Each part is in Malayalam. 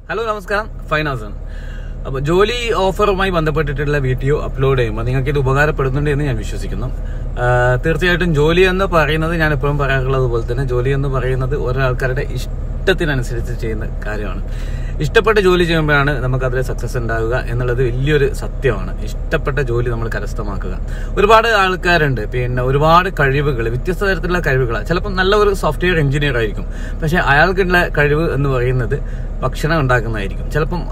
ഹലോ നമസ്കാരം ഫൈനാസാണ് അപ്പൊ ജോലി ഓഫറുമായി ബന്ധപ്പെട്ടിട്ടുള്ള വീഡിയോ അപ്ലോഡ് ചെയ്യുമ്പോൾ നിങ്ങൾക്ക് ഇത് ഉപകാരപ്പെടുന്നുണ്ട് എന്ന് ഞാൻ വിശ്വസിക്കുന്നു ആ, തീർച്ചയായിട്ടും ജോലി എന്ന് പറയുന്നത് ഞാൻ എപ്പോഴും പറയാറുള്ളത് പോലെ തന്നെ ജോലി എന്ന് പറയുന്നത് ഒരാൾക്കാരുടെ ഇഷ്ടത്തിനനുസരിച്ച് ചെയ്യുന്ന കാര്യമാണ് ഇഷ്ടപ്പെട്ട ജോലി ചെയ്യുമ്പോഴാണ് നമുക്ക് അതിൽ സക്സസ് ഉണ്ടാവുക എന്നുള്ളത് വലിയൊരു സത്യമാണ് ഇഷ്ടപ്പെട്ട ജോലി നമ്മൾ കരസ്ഥമാക്കുക ഒരുപാട് ആൾക്കാരുണ്ട് പിന്നെ ഒരുപാട് കഴിവുകൾ വ്യത്യസ്ത തരത്തിലുള്ള കഴിവുകൾ ചിലപ്പോൾ നല്ല ഒരു സോഫ്റ്റ്വെയർ എഞ്ചിനീയർ ആയിരിക്കും പക്ഷെ അയാൾക്കുള്ള കഴിവ് എന്ന് പറയുന്നത് ഭക്ഷണം ഉണ്ടാക്കുന്നതായിരിക്കും ചിലപ്പം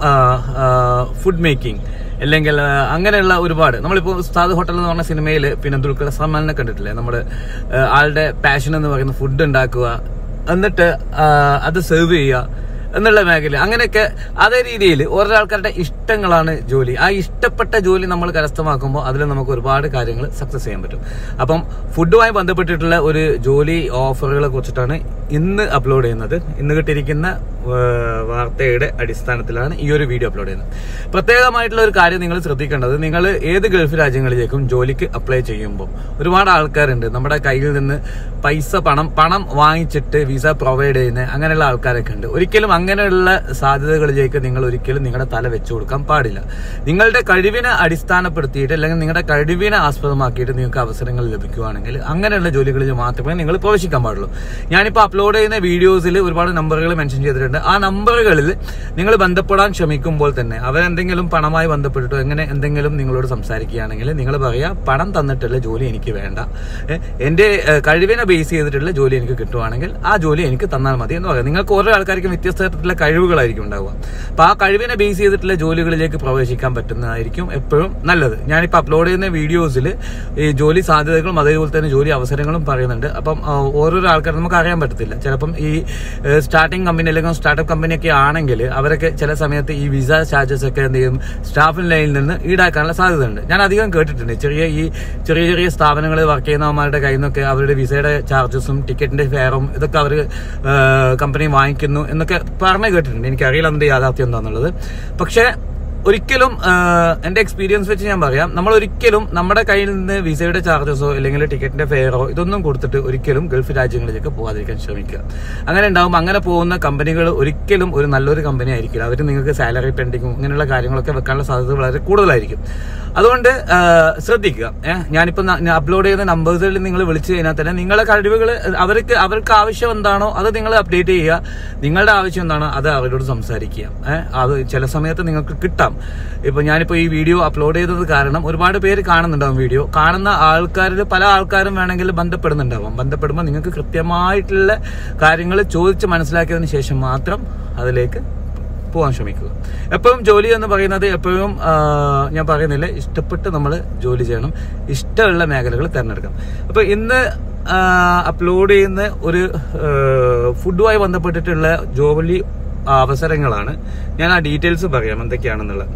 ഫുഡ് മേക്കിംഗ് അല്ലെങ്കിൽ ആ, അങ്ങനെയുള്ള ഒരുപാട് നമ്മളിപ്പോൾ ഉസ്താദ് ഹോട്ടൽ എന്ന് പറഞ്ഞ സിനിമയിൽ പിന്നെ ദുൽഖർ സൽമാനെ കണ്ടിട്ടില്ലേ നമ്മുടെ ആ, ആളുടെ പാഷൻ എന്ന് പറയുന്ന ഫുഡ് ഉണ്ടാക്കുക എന്നിട്ട് ആ, അത് സെർവ് ചെയ്യുക എന്നുള്ള മേഖല അങ്ങനെയൊക്കെ അതേ രീതിയിൽ ഓരോ ആൾക്കാരുടെ ഇഷ്ടങ്ങളാണ് ജോലി ആ ഇഷ്ടപ്പെട്ട ജോലി നമ്മൾ കരസ്ഥമാക്കുമ്പോൾ അതിൽ നമുക്ക് ഒരുപാട് കാര്യങ്ങൾ സക്സസ് ചെയ്യാൻ പറ്റും അപ്പം ഫുഡുമായി ബന്ധപ്പെട്ടിട്ടുള്ള ഒരു ജോലി ഓഫറുകളെ കുറിച്ചിട്ടാണ് ഇന്ന് അപ്ലോഡ് ചെയ്യുന്നത് ഇന്ന് കിട്ടിയിരിക്കുന്ന ഏഹ്, വാർത്തയുടെ അടിസ്ഥാനത്തിലാണ് ഈ ഒരു വീഡിയോ അപ്ലോഡ് ചെയ്യുന്നത് പ്രത്യേകമായിട്ടുള്ള ഒരു കാര്യം നിങ്ങൾ ശ്രദ്ധിക്കേണ്ടത് നിങ്ങൾ ഏത് ഗൾഫ് രാജ്യങ്ങളിലേക്കും ജോലിക്ക് അപ്ലൈ ചെയ്യുമ്പോൾ ഒരുപാട് ആൾക്കാരുണ്ട് നമ്മുടെ കയ്യിൽ നിന്ന് പൈസ പണം പണം വാങ്ങിച്ചിട്ട് വിസ പ്രൊവൈഡ് ചെയ്യുന്ന അങ്ങനെയുള്ള ആൾക്കാരൊക്കെ ഉണ്ട് ഒരിക്കലും അങ്ങനെയുള്ള സാധ്യതകളിലേക്ക് നിങ്ങൾ ഒരിക്കലും നിങ്ങളുടെ തല വെച്ചു കൊടുക്കാൻ പാടില്ല നിങ്ങളുടെ കഴിവിനെ അടിസ്ഥാനപ്പെടുത്തിയിട്ട് അല്ലെങ്കിൽ നിങ്ങളുടെ കഴിവിനെ ആസ്പദമാക്കിയിട്ട് നിങ്ങൾക്ക് അവസരങ്ങൾ ലഭിക്കുകയാണെങ്കിൽ അങ്ങനെയുള്ള ജോലികളിൽ മാത്രമേ നിങ്ങൾ പ്രവേശിക്കാൻ പാടുള്ളൂ ഞാനിപ്പോൾ അപ്ലോഡ് ചെയ്യുന്ന വീഡിയോസിൽ ഒരുപാട് നമ്പറുകൾ മെൻഷൻ ചെയ്തിട്ടുണ്ട് ആ നമ്പറുകളിൽ നിങ്ങൾ ബന്ധപ്പെടാൻ ശ്രമിക്കുമ്പോൾ തന്നെ അവരെന്തെങ്കിലും പണമായി ബന്ധപ്പെട്ടിട്ടോ എങ്ങനെ എന്തെങ്കിലും നിങ്ങളോട് സംസാരിക്കുകയാണെങ്കിൽ നിങ്ങൾ പറയുക പണം തന്നിട്ടുള്ള ജോലി എനിക്ക് വേണ്ട ഏ, എന്റെ ഏ, കഴിവിനെ ബേസ് ചെയ്തിട്ടുള്ള ജോലി എനിക്ക് കിട്ടുവാണെങ്കിൽ ആ ജോലി എനിക്ക് തന്നാൽ മതി എന്ന് പറയാം നിങ്ങൾക്ക് ഓരോ ആൾക്കാർക്കും വ്യത്യസ്ത തരത്തിലുള്ള കഴിവുകളായിരിക്കും ഉണ്ടാവുക അപ്പൊ ആ കഴിവിനെ ബേസ് ചെയ്തിട്ടുള്ള ജോലികളിലേക്ക് പ്രവേശിക്കാൻ പറ്റുന്നതായിരിക്കും എപ്പോഴും നല്ലത് ഞാനിപ്പോൾ അപ്ലോഡ് ചെയ്യുന്ന വീഡിയോസിൽ ഈ ജോലി സാധ്യതകളും അതേപോലെ തന്നെ ജോലി അവസരങ്ങളും പറയുന്നുണ്ട് അപ്പം ആ, ഓരോരോ ആൾക്കാർ നമുക്ക് അറിയാൻ പറ്റത്തില്ല ചിലപ്പം ഈ സ്റ്റാർട്ടിംഗ് കമ്പനി അല്ലെങ്കിൽ സ്റ്റാർട്ടപ്പ് കമ്പനി ഒക്കെ ആണെങ്കിൽ അവരൊക്കെ ചില സമയത്ത് ഈ വിസ ചാർജസ് ഒക്കെ എന്ത് ചെയ്യും സ്റ്റാഫിൻ ലൈനിൽ നിന്ന് ഈടാക്കാനുള്ള സാധ്യതയുണ്ട് ഞാൻ അധികം കേട്ടിട്ടുണ്ട് ചെറിയ ഈ ചെറിയ ചെറിയ സ്ഥാപനങ്ങളിൽ വർക്ക് ചെയ്യുന്നവന്മാരുടെ കയ്യിൽ നിന്നൊക്കെ അവരുടെ വിസയുടെ ചാർജസും ടിക്കറ്റിന്റെ ഫെയറും ഇതൊക്കെ അവർ കമ്പനി വാങ്ങിക്കുന്നു എന്നൊക്കെ പറഞ്ഞു കേട്ടിട്ടുണ്ട് എനിക്കറിയില്ല അതിന്റെ യാഥാർത്ഥ്യം എന്താണെന്നുള്ളത് പക്ഷേ ഒരിക്കലും ആഹ്, എന്റെ എക്സ്പീരിയൻസ് വെച്ച് ഞാൻ പറയാം നമ്മൾ ഒരിക്കലും നമ്മുടെ കയ്യിൽ നിന്ന് വിസയുടെ ചാർജസോ അല്ലെങ്കിൽ ടിക്കറ്റിന്റെ ഫെയറോ ഇതൊന്നും കൊടുത്തിട്ട് ഒരിക്കലും ഗൾഫ് രാജ്യങ്ങളിലേക്ക് പോകാതിരിക്കാൻ ശ്രമിക്കുക അങ്ങനെ ഉണ്ടാകുമ്പോൾ അങ്ങനെ പോകുന്ന കമ്പനികൾ ഒരിക്കലും ഒരു നല്ലൊരു കമ്പനി ആയിരിക്കില്ല അവർ നിങ്ങൾക്ക് സാലറി പെൻഡിങ്ങും ഇങ്ങനെയുള്ള കാര്യങ്ങളൊക്കെ വെക്കാനുള്ള സാധ്യത വളരെ കൂടുതലായിരിക്കും അതുകൊണ്ട് ആഹ്, ശ്രദ്ധിക്കുക ഏഹ് ഞാനിപ്പോ അപ്ലോഡ് ചെയ്യുന്ന നമ്പേഴ്സിൽ നിങ്ങൾ വിളിച്ചു കഴിഞ്ഞാൽ തന്നെ നിങ്ങളെ കഴിവുകൾ അവർക്ക് അവർക്ക് ആവശ്യം എന്താണോ അത് നിങ്ങൾ അപ്ഡേറ്റ് ചെയ്യുക നിങ്ങളുടെ ആവശ്യം എന്താണോ അത് അവരോട് സംസാരിക്കുക ഏഹ് അത് ചില സമയത്ത് നിങ്ങൾക്ക് കിട്ടാം ഇപ്പൊ ഞാനിപ്പോ ഈ വീഡിയോ അപ്ലോഡ് ചെയ്തത് കാരണം ഒരുപാട് പേര് കാണുന്നുണ്ടാവും വീഡിയോ കാണുന്ന ആൾക്കാരിൽ പല ആൾക്കാരും വേണമെങ്കിൽ ബന്ധപ്പെടുന്നുണ്ടാവും ബന്ധപ്പെടുമ്പോൾ നിങ്ങൾക്ക് കൃത്യമായിട്ടുള്ള കാര്യങ്ങൾ ചോദിച്ച് മനസ്സിലാക്കിയതിന് ശേഷം മാത്രം അതിലേക്ക് പോകാൻ ശ്രമിക്കുക എപ്പോഴും ജോലി എന്ന് പറയുന്നത് എപ്പോഴും ആ, ഞാൻ പറയുന്നില്ല ഇഷ്ടപ്പെട്ട് നമ്മൾ ജോലി ചെയ്യണം ഇഷ്ടമുള്ള മേഖലകൾ തിരഞ്ഞെടുക്കാം അപ്പൊ ഇന്ന് അപ്ലോഡ് ചെയ്യുന്ന ഒരു ഫുഡുമായി ബന്ധപ്പെട്ടിട്ടുള്ള ജോലി അവസരങ്ങളാണ് ഞാൻ ആ ഡീറ്റെയിൽസ് പറയാം എന്തൊക്കെയാണെന്നുള്ളത്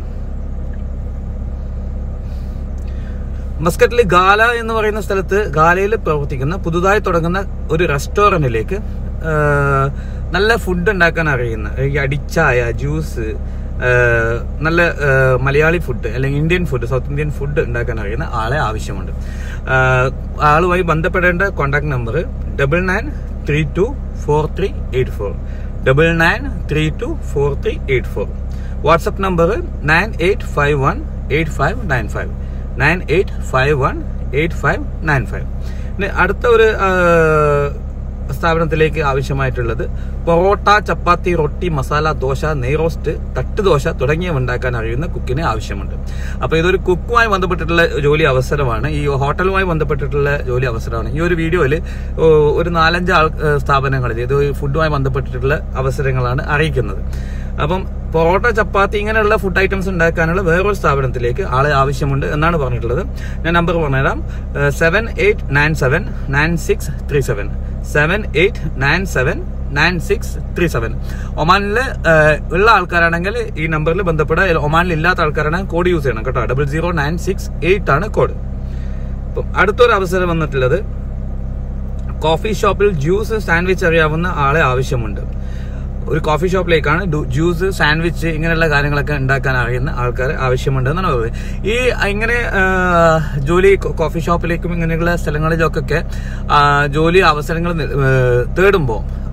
മസ്കറ്റിൽ ഗാല എന്ന് പറയുന്ന സ്ഥലത്ത് ഗാലയിൽ പ്രവർത്തിക്കുന്ന പുതുതായി തുടങ്ങുന്ന ഒരു റെസ്റ്റോറന്റിലേക്ക് ആഹ്, നല്ല ഫുഡ് ഉണ്ടാക്കാൻ അറിയുന്ന ഈ അടിച്ചായ ജ്യൂസ് ആഹ്, നല്ല ആഹ്, മലയാളി ഫുഡ് അല്ലെങ്കിൽ Indian food South Indian food ഉണ്ടാക്കാൻ അറിയുന്ന ആളെ ആവശ്യമുണ്ട് ആഹ്, ആളുമായി ബന്ധപ്പെടേണ്ട contact number double nine three two four three eight four double nine three two four three eight four WhatsApp number nine eight five one eight five nine five nine eight five one eight five nine five പിന്നെ അടുത്ത ഒരു ആ, സ്ഥാപനത്തിലേക്ക് ആവശ്യമായിട്ടുള്ളത് പൊറോട്ട ചപ്പാത്തി റൊട്ടി മസാല ദോശ നെയ്റോസ്റ്റ് തട്ടുദോശ തുടങ്ങിയവ ഉണ്ടാക്കാൻ അറിയുന്ന കുക്കിന് ആവശ്യമുണ്ട് അപ്പോൾ ഇതൊരു കുക്കുമായി ബന്ധപ്പെട്ടിട്ടുള്ള ജോലി അവസരമാണ് ഈ ഹോട്ടലുമായി ബന്ധപ്പെട്ടിട്ടുള്ള ജോലി അവസരമാണ് ഈ ഒരു വീഡിയോയിൽ ഒരു നാലഞ്ച് ആൾ സ്ഥാപനങ്ങളിൽ ഇത് ഫുഡുമായി ബന്ധപ്പെട്ടിട്ടുള്ള അവസരങ്ങളാണ് അറിയിക്കുന്നത് അപ്പം പൊറോട്ട ചപ്പാത്തി ഇങ്ങനെയുള്ള ഫുഡ് ഐറ്റംസ് ഉണ്ടാക്കാനുള്ള വേറൊരു സ്ഥാപനത്തിലേക്ക് ആളെ ആവശ്യമുണ്ട് എന്നാണ് പറഞ്ഞിട്ടുള്ളത് ഞാൻ നമ്പർ പറഞ്ഞുതരാം seven eight nine seven nine six three seven seven eight nine seven nine six three seven ഒമാനിൽ ഉള്ള ആൾക്കാരാണെങ്കിൽ ഈ നമ്പറിൽ ബന്ധപ്പെടുക ഒമാനിൽ ഇല്ലാത്ത ആൾക്കാരാണെങ്കിൽ കോഡ് യൂസ് ചെയ്യണം കേട്ടോ double zero nine six eight ആണ് കോഡ് അപ്പം അടുത്തൊരു അവസരം വന്നിട്ടുള്ളത് കോഫി ഷോപ്പിൽ ജ്യൂസ് സാൻഡ്വിച്ച് അറിയാവുന്ന ആളെ ആവശ്യമുണ്ട് ഒരു കോഫി ഷോപ്പിലേക്കാണ് ഡു- ജ്യൂസ് സാൻഡ്വിച്ച് ഇങ്ങനെയുള്ള കാര്യങ്ങളൊക്കെ ഉണ്ടാക്കാൻ അറിയുന്ന ആൾക്കാർ ആവശ്യമുണ്ട് എന്നാണ് പറയുന്നത് ഈ ഇങ്ങനെ ആ, ജോലി കോ- കോഫി ഷോപ്പിലേക്കും ഇങ്ങനെയുള്ള സ്ഥലങ്ങളിലൊക്കെ ആ, ജോലി അവസരങ്ങൾ നി- ഏ, തേടുമ്പോൾ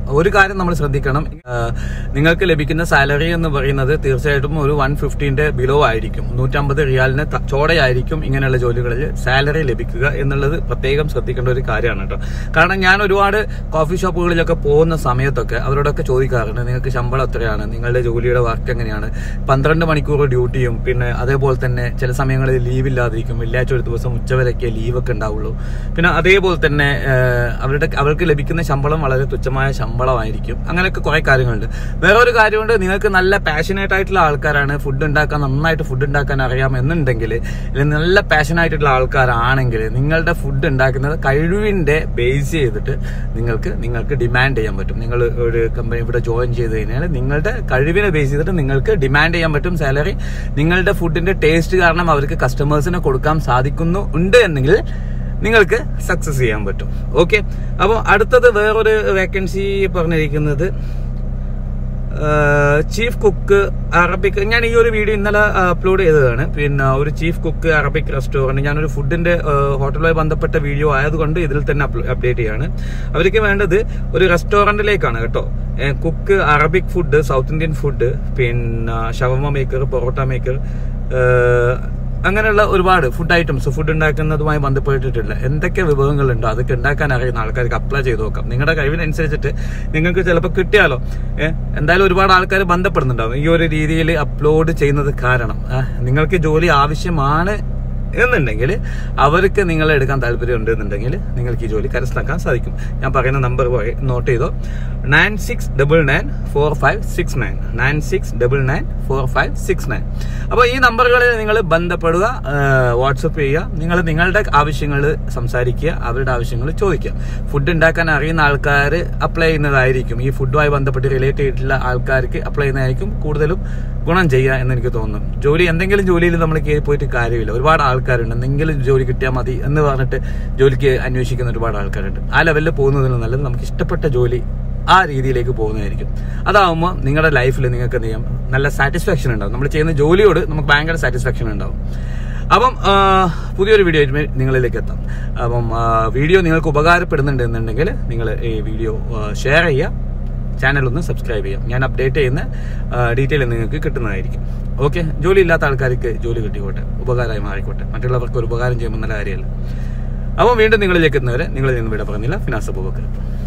ഒരു കാര്യം നമ്മൾ ശ്രദ്ധിക്കണം ആ, നിങ്ങൾക്ക് ലഭിക്കുന്ന സാലറി എന്ന് പറയുന്നത് തീർച്ചയായിട്ടും ഒരു വൺ ഫിഫ്റ്റീന്റെ ബിലോ ആയിരിക്കും നൂറ്റമ്പത് റിയാലിന് ത- ചോടെയായിരിക്കും ഇങ്ങനെയുള്ള ജോലികളിൽ സാലറി ലഭിക്കുക എന്നുള്ളത് പ്രത്യേകം ശ്രദ്ധിക്കേണ്ട ഒരു കാര്യമാണ് കേട്ടോ കാരണം ഞാൻ ഒരുപാട് കോഫി ഷോപ്പുകളിലൊക്കെ പോകുന്ന സമയത്തൊക്കെ അവരോടൊക്കെ ചോദിക്കാറുണ്ട് നിങ്ങൾക്ക് ശമ്പളം എത്രയാണ് നിങ്ങളുടെ ജോലിയുടെ വർക്ക് എങ്ങനെയാണ് പന്ത്രണ്ട് മണിക്കൂർ ഡ്യൂട്ടിയും പിന്നെ അതേപോലെ തന്നെ ചില സമയങ്ങളിൽ ലീവ് ഇല്ലാതിരിക്കും വെള്ളിയാഴ്ച ഒരു ദിവസം ഉച്ചവരൊക്കെ ലീവൊക്കെ ഉണ്ടാവുള്ളൂ പിന്നെ അതേപോലെ തന്നെ ആ, അവരുടെ അവർക്ക് ലഭിക്കുന്ന ശമ്പളം വളരെ തുച്ഛമായ ശമ്പളമായിരിക്കും അങ്ങനെയൊക്കെ കുറെ കാര്യങ്ങളുണ്ട് വേറെ ഒരു കാര്യമുണ്ട് നിങ്ങൾക്ക് നല്ല പാഷനേറ്റ് ആയിട്ടുള്ള ആൾക്കാരാണ് ഫുഡ് ഉണ്ടാക്കാൻ നന്നായിട്ട് ഫുഡ് ഉണ്ടാക്കാൻ അറിയാം എന്നുണ്ടെങ്കിൽ അല്ലെങ്കിൽ നല്ല പാഷനായിട്ടുള്ള ആൾക്കാരാണെങ്കിൽ നിങ്ങളുടെ ഫുഡ് ഉണ്ടാക്കുന്നത് കഴിവിന്റെ ബേസ് ചെയ്തിട്ട് നിങ്ങൾക്ക് നിങ്ങൾക്ക് ഡിമാൻഡ് ചെയ്യാൻ പറ്റും നിങ്ങൾ ഒരു കമ്പനി ഇവിടെ ജോയിൻ ചെയ്ത് കഴിഞ്ഞാൽ നിങ്ങളുടെ കഴിവിനെ ബേസ് ചെയ്തിട്ട് നിങ്ങൾക്ക് ഡിമാൻഡ് ചെയ്യാൻ പറ്റും സാലറി നിങ്ങളുടെ ഫുഡിന്റെ ടേസ്റ്റ് കാരണം അവർക്ക് കസ്റ്റമേഴ്സിന് കൊടുക്കാൻ സാധിക്കുന്നു ഉണ്ട് എന്നെങ്കിൽ നിങ്ങൾക്ക് സക്സസ് ചെയ്യാൻ പറ്റും ഓക്കെ അപ്പോൾ അടുത്തത് വേറൊരു വേക്കൻസി പറഞ്ഞിരിക്കുന്നത് ചീഫ് കുക്ക് അറബിക് ഞാൻ ഈ ഒരു വീഡിയോ ഇന്നലെ അപ്ലോഡ് ചെയ്തതാണ് പിന്നെ ഒരു ചീഫ് കുക്ക് അറബിക് റെസ്റ്റോറന്റ് ഞാനൊരു ഫുഡിന്റെ ഹോട്ടലുമായി ബന്ധപ്പെട്ട വീഡിയോ ആയതുകൊണ്ട് ഇതിൽ തന്നെ അപ്ഡേറ്റ് ചെയ്യാണ് അവർക്ക് വേണ്ടത് ഒരു റെസ്റ്റോറന്റിലേക്കാണ് കേട്ടോ cook Arabic food South Indian food പിന്നെ ഷവർമ മേക്കർ പൊറോട്ട മേക്കർ അങ്ങനെയുള്ള ഒരുപാട് ഫുഡ് ഐറ്റംസ് ഫുഡ് ഉണ്ടാക്കുന്നതുമായി ബന്ധപ്പെട്ടിട്ടുള്ള എന്തൊക്കെ വിഭവങ്ങളുണ്ടോ അതൊക്കെ ഉണ്ടാക്കാൻ അറിയുന്ന ആൾക്കാർക്ക് അപ്ലൈ ചെയ്ത് നോക്കാം നിങ്ങളുടെ കഴിവിനനുസരിച്ചിട്ട് നിങ്ങൾക്ക് ചിലപ്പോൾ കിട്ടിയാലോ ഏഹ് എന്തായാലും ഒരുപാട് ആൾക്കാർ ബന്ധപ്പെടുന്നുണ്ടാവും ഈ ഒരു രീതിയിൽ അപ്ലോഡ് ചെയ്യുന്നത് കാരണം ആ, നിങ്ങൾക്ക് ജോലി ആവശ്യമാണ് എന്നുണ്ടെങ്കിൽ അവർക്ക് നിങ്ങളെ എടുക്കാൻ താല്പര്യം ഉണ്ട് എന്നുണ്ടെങ്കിൽ നിങ്ങൾക്ക് ഈ ജോലി കരസ്ഥമാക്കാൻ സാധിക്കും ഞാൻ പറയുന്ന നമ്പർ നോട്ട് ചെയ്തോ nine six double nine four five six nine nine six double nine four five six nine അപ്പോൾ ഈ നമ്പറുകളിൽ നിങ്ങൾ ബന്ധപ്പെടുക വാട്സപ്പ് ചെയ്യുക നിങ്ങൾ നിങ്ങളുടെ ആവശ്യങ്ങൾ സംസാരിക്കുക അവരുടെ ആവശ്യങ്ങൾ ചോദിക്കുക ഫുഡ് ഉണ്ടാക്കാൻ അറിയുന്ന ആൾക്കാർ അപ്ലൈ ചെയ്യുന്നതായിരിക്കും ഈ ഫുഡുമായി ബന്ധപ്പെട്ട് റിലേറ്റ് ചെയ്തിട്ടുള്ള ആൾക്കാർക്ക് അപ്ലൈ ചെയ്യുന്നതായിരിക്കും കൂടുതലും ഗുണം ചെയ്യുക എന്ന് എനിക്ക് തോന്നുന്നു ജോലി എന്തെങ്കിലും ജോലിയിൽ നമ്മൾ കയറി പോയിട്ട് കാര്യമില്ല ഒരുപാട് ആൾക്കാരുണ്ട് എന്തെങ്കിലും ജോലി കിട്ടിയാൽ മതി എന്ന് പറഞ്ഞിട്ട് ജോലിക്ക് അന്വേഷിക്കുന്ന ഒരുപാട് ആൾക്കാരുണ്ട് ആ ലെവലിൽ പോകുന്നതിന് നല്ലത് നമുക്ക് ഇഷ്ടപ്പെട്ട ജോലി ആ രീതിയിലേക്ക് പോകുന്നതായിരിക്കും അതാവുമ്പോൾ നിങ്ങളുടെ ലൈഫിൽ നിങ്ങൾക്ക് എന്ത് ചെയ്യാം നല്ല സാറ്റിസ്ഫാക്ഷൻ ഉണ്ടാവും നമ്മൾ ചെയ്യുന്ന ജോലിയോട് നമുക്ക് ഭയങ്കര സാറ്റിസ്ഫാക്ഷൻ ഉണ്ടാവും അപ്പം ആ, പുതിയൊരു വീഡിയോ ആയിട്ട് നിങ്ങളിലേക്ക് എത്താം അപ്പം ആ, വീഡിയോ നിങ്ങൾക്ക് ഉപകാരപ്പെടുന്നുണ്ട് എന്നുണ്ടെങ്കിൽ നിങ്ങൾ ഈ വീഡിയോ ഷെയർ ചെയ്യുക ചാനൽ ഒന്ന് സബ്സ്ക്രൈബ് ചെയ്യാം ഞാൻ അപ്ഡേറ്റ് ചെയ്യുന്ന ഡീറ്റെയിൽ നിങ്ങൾക്ക് കിട്ടുന്നതായിരിക്കും ഓക്കെ ജോലി ഇല്ലാത്ത ആൾക്കാർക്ക് ജോലി കിട്ടിക്കോട്ടെ ഉപകാരമായി മാറിക്കോട്ടെ മറ്റുള്ളവർക്ക് ഒരു ഉപകാരം ചെയ്യുമ്പോൾ നല്ല കാര്യമല്ല അപ്പോൾ വീണ്ടും നിങ്ങളിലേക്ക് എത്തുന്നവരെ നിങ്ങളിൽ നിന്ന് വിട പറഞ്ഞില്ല ഫിനാസ് അബൂബക്കർ